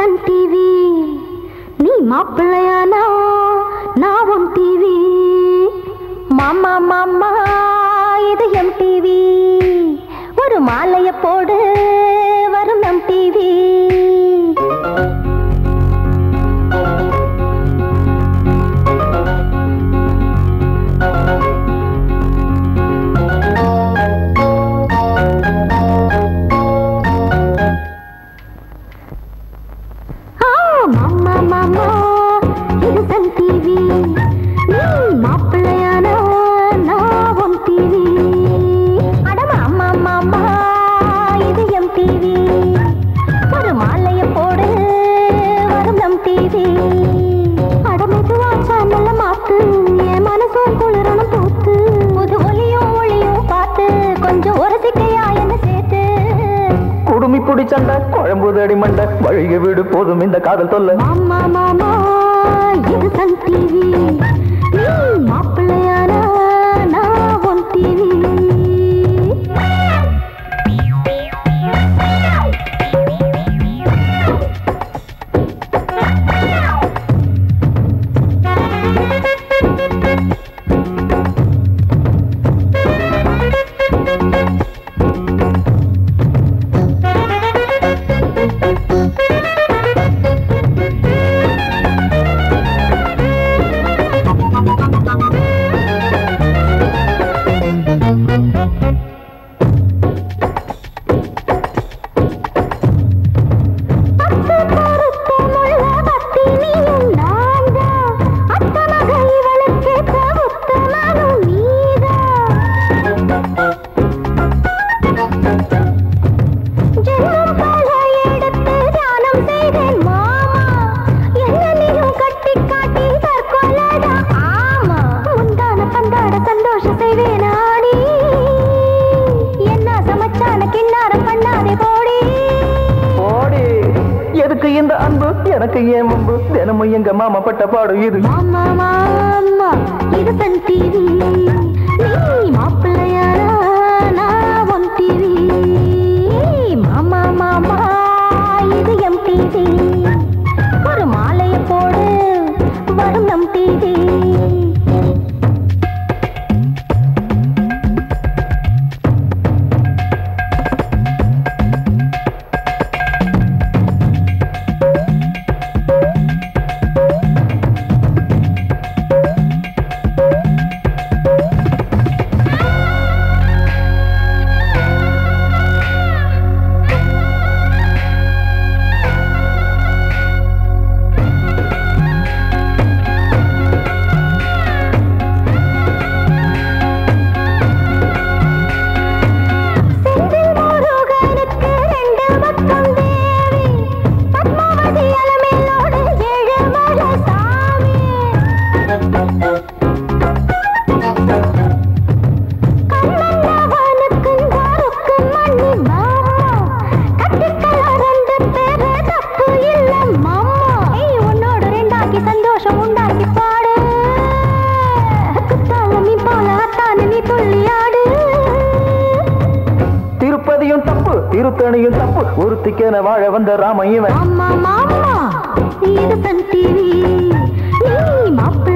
Sun TV நீ மாப்பிள்ளையானா நான் உன் டிவி மாமா மாமா இது எம் டிவி ஒரு மாலைய போடு வரும் எம் டிவி ஆ, மாமா மாமா இது சன் டிவி நீ மாப்பிள்ளையானா நான் உன் டிவி அட மாமா மாமா இது எம் டிவி ஒரு மாலைய போடு வரும் நம் டிவி அட மெதுவா சேனல்ல மாத்து என் மனசும் குளிரணும் பூத்து புது ஒளியும் ஒளியும் பார்த்து கொஞ்சம் உரசிக்கையா என்ன சேர்த்து குடுமி புடி சண்டை குழம்பு தடி மண்டை வழிய வீடு போதும் இந்த காதல் தொல்லை மாமா மாமா இது சன் டிவி நீ மாப்பிள்ளையானா நான் உன் டிவி பத்து பொருத்தமுள்ள பத்தினியும் நான்தான். அத்தமக இவளுக்கேற்ற உத்தமனும் நீதான். ஜென்மம் பல எடுத்து தியானம் செய்தேன் மாமா. என்ன நீயும் கட்டிக் காட்டி தற்கொலைடா. ஆமா. முந்தான பந்தாட சந்தோஷம் செய்வேன் ஆடி. என்ன சமைச்சான கிண்ணாரம் பண்ணாதே போடி ஓடி எதுக்கு இந்த அன்பு எனக்கு ஏன் முன்பு தினமும் எங்க மாமா பட்ட பாடு இது மாமா மாமா இது சன் டிவி நீ மாப்பிள்ளையாரா நான் உன் டிவி மாமா மாமா இது எம் டிவி ஒரு மாலைய போடு வரும் நம் டிவி செந்தில் முருகனுக்கு ரெண்டு பக்கம் தேவி பத்மாவதி அலமேலோடு ஏழுமலை சாமி கண்ணன் அவனுக்கு மண்ணி மாமா கட்டிக்கலாம் ரெண்டு பேரு தப்பு இல்ல மாமா ஏய் உன்னோட ரெண்டாக்கி சந்தோஷம் உண்டாக்கி பாடு குத்தால நீ போல அத்தான நீ துள்ளியாடு திருப்பதியும் தப்பு திருத்தணியும் தப்பு ஒருத்திக்கென வாழ வந்த ராம இவன் மாமா மாமா இது சன் டிவி நீ மாப்பிள்ளை